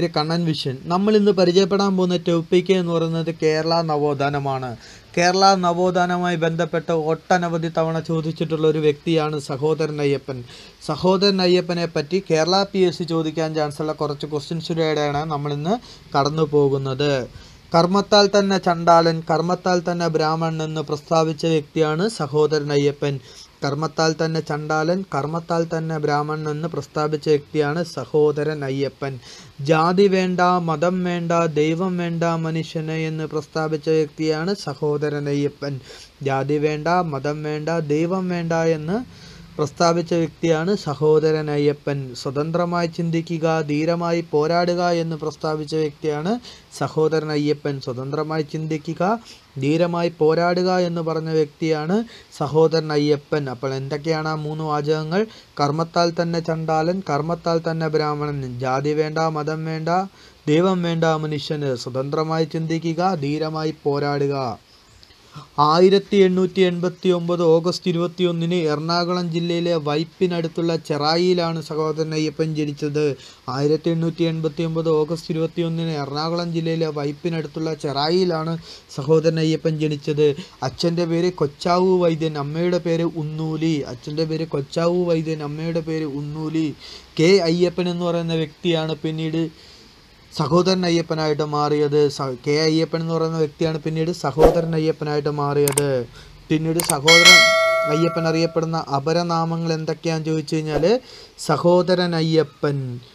Kannan vision നമ്മൾ ഇന്ന് പരിചയപ്പെടാൻ പോകുന്ന ടോപ്പിക്ക് എന്ന് പറയുന്നത് കേരള നവോത്ഥാനമാണ് കേരള നവോത്ഥാനവുമായി ബന്ധപ്പെട്ട് ഒട്ടനവധി തവണ ചോദിച്ചിട്ടുള്ള ഒരു വ്യക്തിയാണ് സഹോദരൻ അയ്യപ്പൻ സഹോദരൻ അയ്യപ്പനെ പറ്റി കേരള പി എസ് സി ചോദിക്കാൻ ചാൻസുള്ള കുറച്ച് ക്വസ്റ്റ്യൻസിലൂടെയാണ് നമ്മളിന്ന് കടന്നു പോകുന്നത് കർമ്മത്താൽ തന്നെ ചണ്ടാളൻ കർമ്മത്താൽ തന്നെ ബ്രാഹ്മണൻ എന്ന് പ്രസ്താവിച്ച വ്യക്തിയാണ് സഹോദരൻ അയ്യപ്പൻ കർമ്മത്താൽ തന്നെ ചണ്ടാലൻ കർമ്മത്താൽ തന്നെ ബ്രാഹ്മണൻ എന്ന് പ്രസ്താവിച്ച വ്യക്തിയാണ് സഹോദരൻ അയ്യപ്പൻ ജാതി വേണ്ട മതം വേണ്ട ദൈവം വേണ്ട മനുഷ്യന് എന്ന് പ്രസ്താവിച്ച വ്യക്തിയാണ് സഹോദരൻ അയ്യപ്പൻ ജാതി വേണ്ട മതം വേണ്ട ദൈവം വേണ്ട എന്ന് പ്രസ്താവിച്ച വ്യക്തിയാണ് സഹോദരൻ അയ്യപ്പൻ സ്വതന്ത്രമായി ചിന്തിക്കുക ധീരമായി പോരാടുക എന്ന് പ്രസ്താവിച്ച വ്യക്തിയാണ് സഹോദരൻ അയ്യപ്പൻ സ്വതന്ത്രമായി ചിന്തിക്കുക ധീരമായി പോരാടുക എന്ന് പറഞ്ഞ വ്യക്തിയാണ് സഹോദരൻ അയ്യപ്പൻ അപ്പോൾ എന്തൊക്കെയാണ് ആ മൂന്ന് വാചകങ്ങൾ കർമ്മത്താൽ തന്നെ ചണ്ടാലൻ കർമ്മത്താൽ തന്നെ ബ്രാഹ്മണൻ ജാതി വേണ്ട മതം വേണ്ട ദൈവം വേണ്ട മനുഷ്യന് സ്വതന്ത്രമായി ചിന്തിക്കുക ധീരമായി പോരാടുക ആയിരത്തി എണ്ണൂറ്റി എൺപത്തി ഒമ്പത് ഓഗസ്റ്റ് ഇരുപത്തി ഒന്നിന് എറണാകുളം ജില്ലയിലെ വൈപ്പിനടുത്തുള്ള ചെറായിയിലാണ് സഹോദരൻ അയ്യപ്പൻ ജനിച്ചത് ആയിരത്തി എണ്ണൂറ്റി എൺപത്തി ഒമ്പത് ഓഗസ്റ്റ് ഇരുപത്തി ഒന്നിന് എറണാകുളം ജില്ലയിലെ വൈപ്പിനടുത്തുള്ള ചെറായിയിലാണ് സഹോദരൻ അയ്യപ്പൻ ജനിച്ചത് അച്ഛൻ്റെ പേര് കൊച്ചാവു വൈദ്യൻ അമ്മയുടെ പേര് ഉന്നൂലി അച്ഛൻ്റെ പേര് കൊച്ചാവു വൈദ്യൻ അമ്മയുടെ പേര് ഉന്നൂലി കെ അയ്യപ്പൻ എന്ന് പറയുന്ന വ്യക്തിയാണ് പിന്നീട് സഹോദരൻ അയ്യപ്പനായിട്ട് മാറിയത് സ കെ അയ്യപ്പൻ എന്ന് പറയുന്ന വ്യക്തിയാണ് പിന്നീട് സഹോദരൻ അയ്യപ്പനായിട്ട് മാറിയത് പിന്നീട് സഹോദരൻ അയ്യപ്പൻ അറിയപ്പെടുന്ന അപരനാമങ്ങൾ എന്തൊക്കെയാണെന്ന് ചോദിച്ചു കഴിഞ്ഞാൽ സഹോദരൻ അയ്യപ്പൻ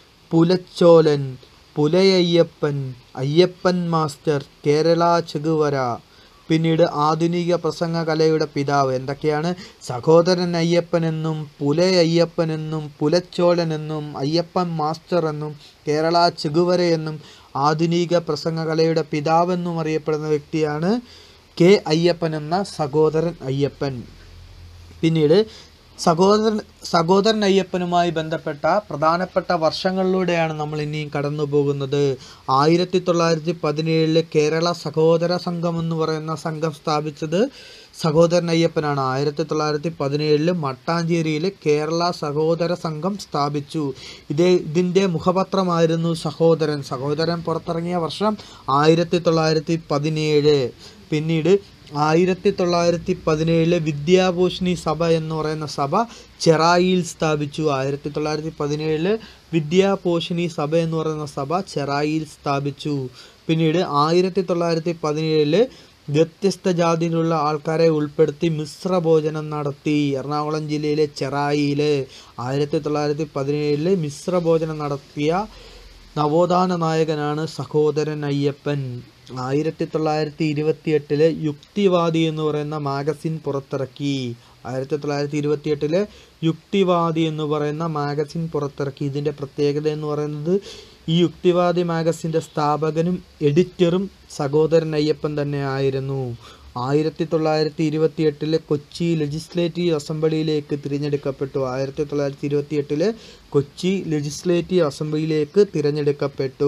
പുലച്ചോലൻ പുലയയ്യപ്പൻ അയ്യപ്പൻ മാസ്റ്റർ കേരള ചെകുവര പിന്നീട് ആധുനിക പ്രസംഗ കലയുടെ പിതാവ് എന്തൊക്കെയാണ് സഹോദരൻ അയ്യപ്പനെന്നും പുലയയ്യപ്പനെന്നും പുലച്ചോളനെന്നും അയ്യപ്പൻ മാസ്റ്റർ എന്നും കേരള ചെകുവര എന്നും ആധുനിക പ്രസംഗ കലയുടെ പിതാവെന്നും അറിയപ്പെടുന്ന വ്യക്തിയാണ് കെ അയ്യപ്പൻ എന്ന സഹോദരൻ അയ്യപ്പൻ പിന്നീട് സഹോദരൻ സഹോദരൻ അയ്യപ്പനുമായി ബന്ധപ്പെട്ട പ്രധാനപ്പെട്ട വർഷങ്ങളിലൂടെയാണ് നമ്മൾ ഇനിയും കടന്നു പോകുന്നത് ആയിരത്തി തൊള്ളായിരത്തി പതിനേഴില് കേരള സഹോദര സംഘം എന്ന് പറയുന്ന സംഘം സ്ഥാപിച്ചത് സഹോദരൻ അയ്യപ്പനാണ് ആയിരത്തി തൊള്ളായിരത്തി പതിനേഴില് മട്ടാഞ്ചേരിയിൽ കേരള സഹോദര സംഘം സ്ഥാപിച്ചു ഇതേ ഇതിൻ്റെ മുഖപത്രമായിരുന്നു സഹോദരൻ സഹോദരൻ പുറത്തിറങ്ങിയ വർഷം ആയിരത്തി തൊള്ളായിരത്തി പതിനേഴ് പിന്നീട് ആയിരത്തി തൊള്ളായിരത്തി പതിനേഴിലെ വിദ്യാഭൂഷണി സഭ എന്ന് പറയുന്ന സഭ ചെറായിയിൽ സ്ഥാപിച്ചു ആയിരത്തി തൊള്ളായിരത്തി പതിനേഴില് വിദ്യാപോഷിണി സഭ എന്ന് പറയുന്ന സഭ ചെറായിയിൽ സ്ഥാപിച്ചു പിന്നീട് ആയിരത്തി തൊള്ളായിരത്തി പതിനേഴില് വ്യത്യസ്ത ജാതിയിലുള്ള ആൾക്കാരെ ഉൾപ്പെടുത്തി മിശ്ര ഭോജനം നടത്തി എറണാകുളം ജില്ലയിലെ ചെറായിയിൽ ആയിരത്തി തൊള്ളായിരത്തി പതിനേഴില് മിശ്ര ഭോജനം നടത്തിയ നവോത്ഥാന നായകനാണ് സഹോദരൻ അയ്യപ്പൻ ആയിരത്തി തൊള്ളായിരത്തി ഇരുപത്തി എട്ടില് യുക്തിവാദി എന്ന് പറയുന്ന മാഗസിൻ പുറത്തിറക്കി ആയിരത്തി തൊള്ളായിരത്തി ഇരുപത്തി എട്ടില് യുക്തിവാദി എന്ന് പറയുന്ന മാഗസിൻ പുറത്തിറക്കി ഇതിൻ്റെ പ്രത്യേകത എന്ന് പറയുന്നത് ഈ യുക്തിവാദി മാഗസിൻ്റെ സ്ഥാപകനും എഡിറ്ററും സഹോദരൻ അയ്യപ്പൻ തന്നെ ആയിരുന്നു ആയിരത്തി തൊള്ളായിരത്തി ഇരുപത്തി എട്ടില് കൊച്ചി ലെജിസ്ലേറ്റീവ് അസംബ്ലിയിലേക്ക് തിരഞ്ഞെടുക്കപ്പെട്ടു ആയിരത്തി തൊള്ളായിരത്തി ഇരുപത്തി എട്ടില് കൊച്ചി ലെജിസ്ലേറ്റീവ് അസംബ്ലിയിലേക്ക് തിരഞ്ഞെടുക്കപ്പെട്ടു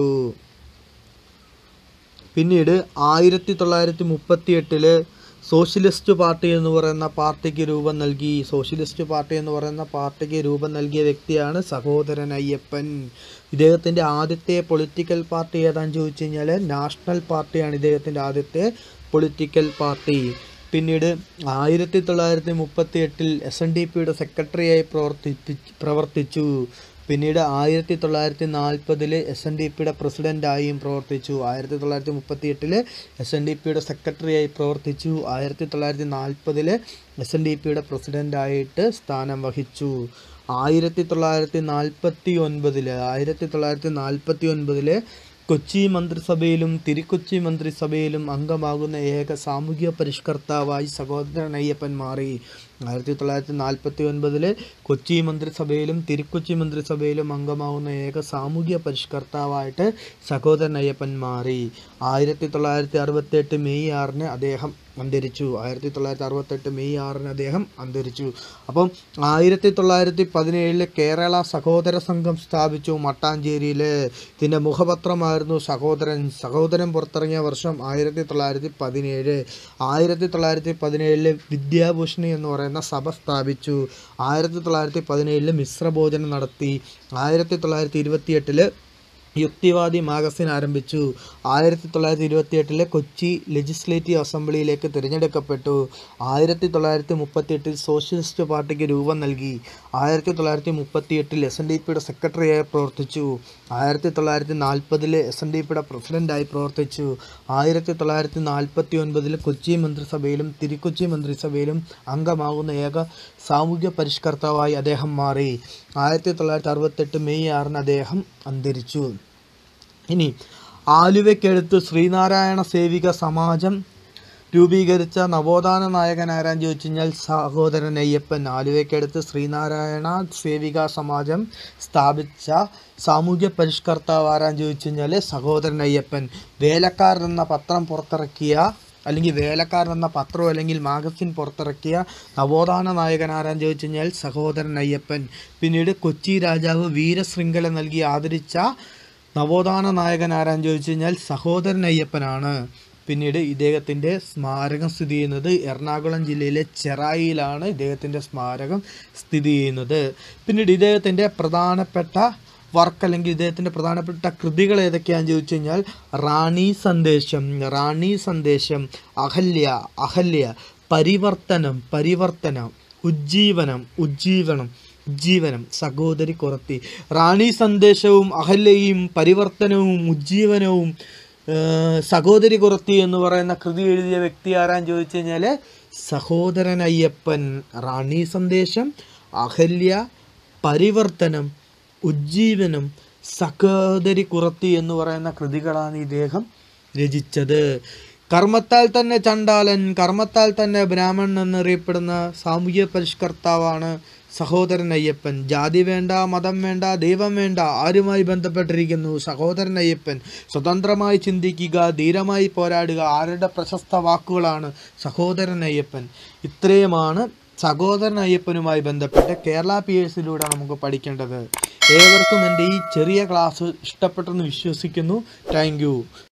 പിന്നീട് ആയിരത്തി തൊള്ളായിരത്തി മുപ്പത്തി എട്ടില് സോഷ്യലിസ്റ്റ് പാർട്ടി എന്ന് പറയുന്ന പാർട്ടിക്ക് രൂപം നൽകി സോഷ്യലിസ്റ്റ് പാർട്ടി എന്ന് പറയുന്ന പാർട്ടിക്ക് രൂപം നൽകിയ വ്യക്തിയാണ് സഹോദരൻ അയ്യപ്പൻ ഇദ്ദേഹത്തിൻ്റെ ആദ്യത്തെ പൊളിറ്റിക്കൽ പാർട്ടി ഏതാണെന്ന് ചോദിച്ചു കഴിഞ്ഞാൽ നാഷണൽ പാർട്ടിയാണ് ഇദ്ദേഹത്തിൻ്റെ ആദ്യത്തെ പൊളിറ്റിക്കൽ പാർട്ടി പിന്നീട് ആയിരത്തി തൊള്ളായിരത്തി മുപ്പത്തി എട്ടിൽ എസ് എൻ ഡി പിയുടെ സെക്രട്ടറിയായി പ്രവർത്തിപ്പി പ്രവർത്തിച്ചു പിന്നീട് ആയിരത്തി തൊള്ളായിരത്തി നാൽപ്പതിൽ എസ് എൻ ഡി പിയുടെ പ്രസിഡൻ്റായും പ്രവർത്തിച്ചു ആയിരത്തി തൊള്ളായിരത്തി മുപ്പത്തി എട്ടില് എസ് എൻ ഡി പിയുടെ സെക്രട്ടറിയായി പ്രവർത്തിച്ചു ആയിരത്തി തൊള്ളായിരത്തി നാൽപ്പതിൽ എസ് എൻ ഡി പിയുടെ പ്രസിഡൻ്റായിട്ട് സ്ഥാനം വഹിച്ചു ആയിരത്തി തൊള്ളായിരത്തി നാൽപ്പത്തി ഒൻപതിൽ ആയിരത്തി തൊള്ളായിരത്തി നാൽപ്പത്തി ഒൻപതിൽ കൊച്ചി മന്ത്രിസഭയിലും തിരുക്കൊച്ചി മന്ത്രിസഭയിലും അംഗമാകുന്ന ഏക സാമൂഹ്യ പരിഷ്കർത്താവായി സഹോദരൻ അയ്യപ്പൻ മാറി ആയിരത്തി തൊള്ളായിരത്തി നാൽപ്പത്തി ഒൻപതില് കൊച്ചി മന്ത്രിസഭയിലും തിരുക്കൊച്ചി മന്ത്രിസഭയിലും അംഗമാവുന്ന ഏക സാമൂഹ്യ പരിഷ്കർത്താവായിട്ട് സഹോദരൻ അയ്യപ്പൻ മാറി ആയിരത്തി തൊള്ളായിരത്തി അറുപത്തെട്ട് മെയ് ആറിന് അദ്ദേഹം അന്തരിച്ചു ആയിരത്തി തൊള്ളായിരത്തി അറുപത്തെട്ട് മെയ് ആറിന് അദ്ദേഹം അന്തരിച്ചു അപ്പം ആയിരത്തി തൊള്ളായിരത്തി പതിനേഴില് കേരള സഹോദര സംഘം സ്ഥാപിച്ചു മട്ടാഞ്ചേരിയിൽ ഇതിൻ്റെ മുഖപത്രമായിരുന്നു സഹോദരൻ സഹോദരൻ പുറത്തിറങ്ങിയ വർഷം ആയിരത്തി തൊള്ളായിരത്തി പതിനേഴ് ആയിരത്തി തൊള്ളായിരത്തി പതിനേഴില് വിദ്യാഭൂഷണി എന്ന് പറയുന്ന സഭ സ്ഥാപിച്ചു ആയിരത്തി തൊള്ളായിരത്തി പതിനേഴില് മിശ്രഭോജനം നടത്തി ആയിരത്തി തൊള്ളായിരത്തി ഇരുപത്തി എട്ടില് യുക്തിവാദി മാഗസിൻ ആരംഭിച്ചു ആയിരത്തി തൊള്ളായിരത്തി ഇരുപത്തി എട്ടിലെ കൊച്ചി ലെജിസ്ലേറ്റീവ് അസംബ്ലിയിലേക്ക് തിരഞ്ഞെടുക്കപ്പെട്ടു ആയിരത്തി തൊള്ളായിരത്തി മുപ്പത്തി എട്ടിൽ സോഷ്യലിസ്റ്റ് പാർട്ടിക്ക് രൂപം നൽകി ആയിരത്തി തൊള്ളായിരത്തി മുപ്പത്തി എട്ടിൽ എസ് എൻ ഡി പിയുടെ സെക്രട്ടറിയായി പ്രവർത്തിച്ചു ആയിരത്തി തൊള്ളായിരത്തി നാൽപ്പതിൽ എസ് എൻ ഡി പിയുടെ പ്രസിഡൻ്റായി പ്രവർത്തിച്ചു ആയിരത്തി തൊള്ളായിരത്തി നാൽപ്പത്തി ഒൻപതിൽ കൊച്ചി മന്ത്രിസഭയിലും തിരുക്കൊച്ചി മന്ത്രിസഭയിലും അംഗമാകുന്ന ഏക സാമൂഹ്യ പരിഷ്കർത്താവായി അദ്ദേഹം മാറി ആയിരത്തി തൊള്ളായിരത്തി അറുപത്തെട്ട് മെയ് ആറിന് അദ്ദേഹം അന്തരിച്ചു ഇനി ആലുവയ്ക്കടുത്ത് ശ്രീനാരായണ സേവിക സമാജം രൂപീകരിച്ച നവോത്ഥാന നായകൻ ആരാന്ന് ചോദിച്ചു കഴിഞ്ഞാൽ സഹോദരൻ അയ്യപ്പൻ ആലുവയ്ക്കടുത്ത് ശ്രീനാരായണ സേവിക സമാജം സ്ഥാപിച്ച സാമൂഹ്യ പരിഷ്കർത്താവ് ആരാന്ന് ചോദിച്ചു കഴിഞ്ഞാൽ സഹോദരൻ അയ്യപ്പൻ വേലക്കാരൻ എന്ന പത്രം പുറത്തിറക്കിയ അല്ലെങ്കിൽ വേലക്കാരൻ എന്ന പത്രം അല്ലെങ്കിൽ മാഗസിൻ പുറത്തിറക്കിയ നവോത്ഥാന നായകൻ ആരാന്ന് ചോദിച്ചു കഴിഞ്ഞാൽ സഹോദരൻ അയ്യപ്പൻ പിന്നീട് കൊച്ചി രാജാവ് വീരശൃംഖല നൽകി ആദരിച്ച നവോത്ഥാന നായകൻ ആരാന്ന് ചോദിച്ചു കഴിഞ്ഞാൽ സഹോദരൻ അയ്യപ്പനാണ് പിന്നീട് ഇദ്ദേഹത്തിൻ്റെ സ്മാരകം സ്ഥിതി ചെയ്യുന്നത് എറണാകുളം ജില്ലയിലെ ചെറായിയിലാണ് ഇദ്ദേഹത്തിൻ്റെ സ്മാരകം സ്ഥിതി ചെയ്യുന്നത് പിന്നീട് ഇദ്ദേഹത്തിൻ്റെ പ്രധാനപ്പെട്ട വർക്ക് അല്ലെങ്കിൽ ഇദ്ദേഹത്തിൻ്റെ പ്രധാനപ്പെട്ട കൃതികൾ ഏതൊക്കെയാണെന്ന് ചോദിച്ചു കഴിഞ്ഞാൽ റാണി സന്ദേശം റാണി സന്ദേശം അഹല്യ അഹല്യ പരിവർത്തനം പരിവർത്തനം ഉജ്ജീവനം ഉജ്ജീവനം ഉജ്ജീവനം സഹോദരി കുറത്തി റാണി സന്ദേശവും അഹല്യയും പരിവർത്തനവും ഉജ്ജീവനവും ഏർ സഹോദരി കുറത്തി എന്ന് പറയുന്ന കൃതി എഴുതിയ വ്യക്തി ആരാന്ന് ചോദിച്ചു കഴിഞ്ഞാൽ സഹോദരൻ അയ്യപ്പൻ റാണി സന്ദേശം അഹല്യ പരിവർത്തനം ഉജ്ജീവനം സഹോദരി കുറത്തി എന്ന് പറയുന്ന കൃതികളാണ് ഇദ്ദേഹം രചിച്ചത് കർമ്മത്താൽ തന്നെ ചണ്ടാലൻ കർമ്മത്താൽ തന്നെ ബ്രാഹ്മണൻ എന്നറിയപ്പെടുന്ന സാമൂഹ്യ പരിഷ്കർത്താവാണ് സഹോദരൻ അയ്യപ്പൻ ജാതി വേണ്ട മതം വേണ്ട ദൈവം വേണ്ട ആരുമായി ബന്ധപ്പെട്ടിരിക്കുന്നു സഹോദരൻ അയ്യപ്പൻ സ്വതന്ത്രമായി ചിന്തിക്കുക ധീരമായി പോരാടുക ആരുടെ പ്രശസ്ത വാക്കുകളാണ് സഹോദരൻ അയ്യപ്പൻ ഇത്രയുമാണ് സഹോദരൻ അയ്യപ്പനുമായി ബന്ധപ്പെട്ട് കേരള പി എസിലൂടെ നമുക്ക് പഠിക്കേണ്ടത് ഏവർക്കും എൻ്റെ ഈ ചെറിയ ക്ലാസ് ഇഷ്ടപ്പെട്ടെന്ന് വിശ്വസിക്കുന്നു താങ്ക്